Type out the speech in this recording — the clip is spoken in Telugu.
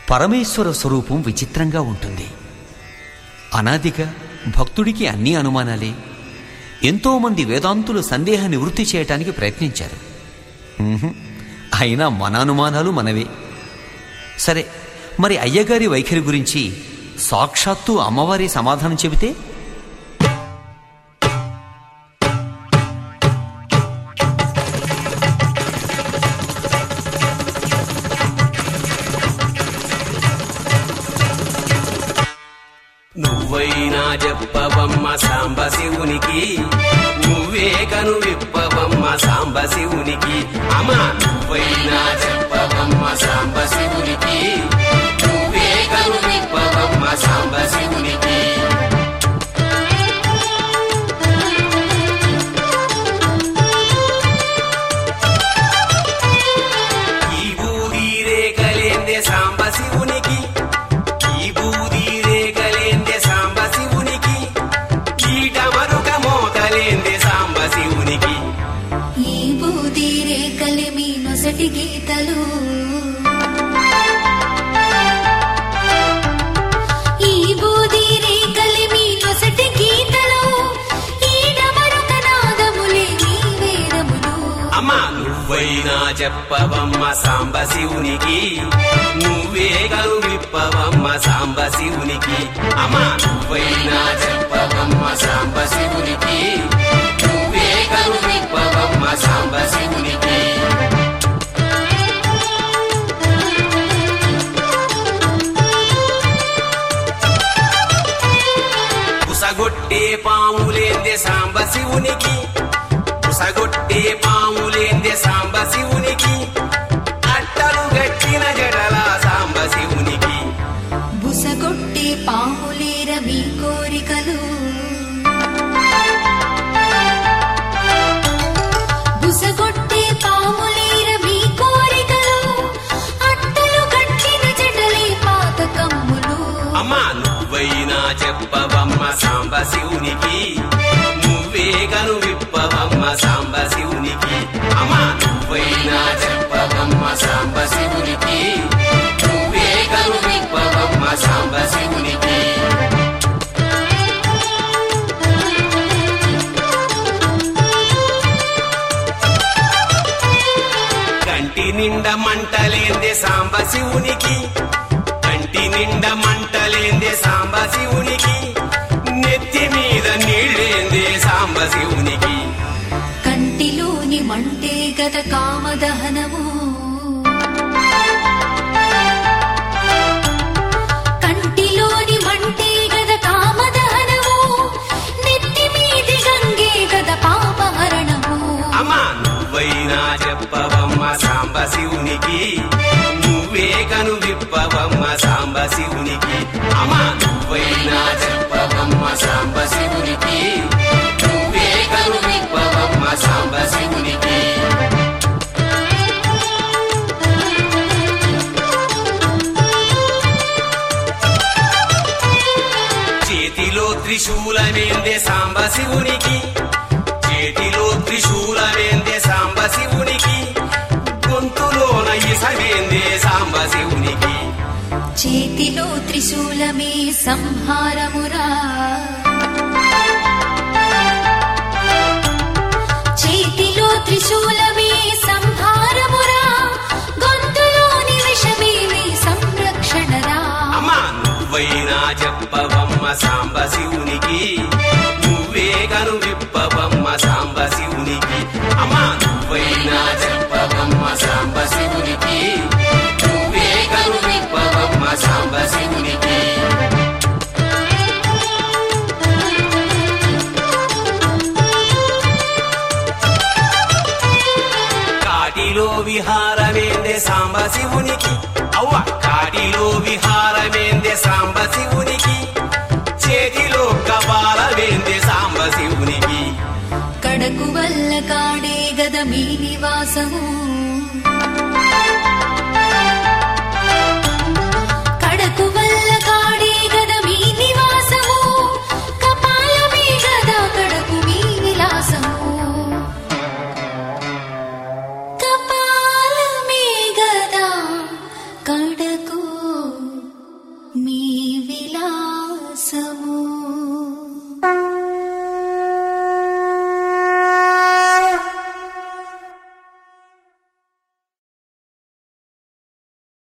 పరమేశ్వర స్వరూపం విచిత్రంగా ఉంటుంది అనాదిగా భక్తుడికి అన్ని అనుమానాలే ఎంతోమంది వేదాంతులు సందేహ నివృత్తి చేయటానికి ప్రయత్నించారు ఉహుం, అయినా మన అనుమానాలు మనవే సరే మరి అయ్యగారి వైఖరి గురించి సాక్షాత్తు అమ్మవారి సమాధానం చెబితే నువ్వైనా చెప్పవమ్మ సాంబ శివునికి నువ్వే కను విప్పవమ్మ సాంబ శివునికి అమ్మా నువ్వైనా చెప్పవమ్మ సాంబ శివునికి నువ్వే కను విప్పవమ్మ సాంబ శివునికి ఈ బూది రేఖలేందే సాంబ శివునికి ఈ బూది రేఖలేందే సాంబ శివునికి కీట మరుక మోతలేందే సాంబ శివునికి ఈ బూది రేఖలే మీ నొసటి గీతలు ఈ బూది రేఖలే మీ నొసటి గీతలు ఈడ మరొక నాదములే మీ వేదములు అమ్మా నువ్వైనా చెప్పవమ్మ సాంబ శివునికి నువ్వే గలు విప్పవమ్మ సాంబ శివునికి అమ్మా నువ్వైనా చెప్పవమ్మ సాంబ శివునికి నువ్వే గలు విప్పవమ్మ సాంబ శివునికి పుసగొట్టే పాములేందే సాంబ శివునికి పుసగొట్టే పాములేందే సాంబ శివునికి అట్టలు గట్టిన జడల సాంబ శివునికి బుసగొట్టే పాములేర మీ కోరికలు బుసగొట్టే పాములేర మీ కోరికలు అట్టలు కట్టిన జడలే పాత కమ్ములు అమ్మా నువ్వైనా చెప్పవమ్మ సాంబ శివునికి నువ్వే కను విప్పవమ్మ సాంబ శివునికి అమ్మా నువ్వైనా చెప్పవమ్మ సాంబ శివునికి నువ్వే కను విప్పవమ్మ సాంబ శివునికి కంటి నిండా మంటలేందే సాంబ శివునికి కంటి నిండా మంటలేందే సాంబ శివునికి నెత్తి మీద నీళ్ళేందే సాంబ శివునికి కంటిలోని మంటే గత కామదహనము కంటిలోని మంటే గద కామదహనము నెత్తి మీది గంగే గద పాపహరణము అమ్మా నువ్వైనా చెప్పవమ్మ సాంబ శివునికి నువ్వే కను విప్పవమ్మ సాంబ శివునికి అమ్మా నువ్వైనా చెప్పవమ్మ సాంబ శివునికి నువ్వే కను విప్పవమ్మ సాంబ శివునికి చేతిలో త్రిశూలమేందే సాంబ శివునికి చేతిలో త్రిశూలమేందే సాంబ శివునికి గొంతులోన ఇసవేందే సాంబ శివునికి చేతిలో త్రిశూలమే సంహారమురా చేతిలో త్రిశూలమే సంహారమురా గొంతులోని విషమేమి సంరక్షణరా అమ్మా నువ్వైనా చెప్పవమ్మ సాంబ శివునికి నువ్వే కను విప్పవమ్మ సాంబ శివునికి అమ్మా నువ్వైనా చెప్పవమ్మ సాంబ శివునికి నువ్వే కను విప్పవమ్మ సాంబ శివునికి కాటిలో విహారమేందే సాంబ శివునికి అవ్వ కాటిలో విహారమేందే సాంబ శివునికి చేతిలో కపాలమేందే సాంబ శివునికి కడకు వల్ల కాడే గద మీ నివాసము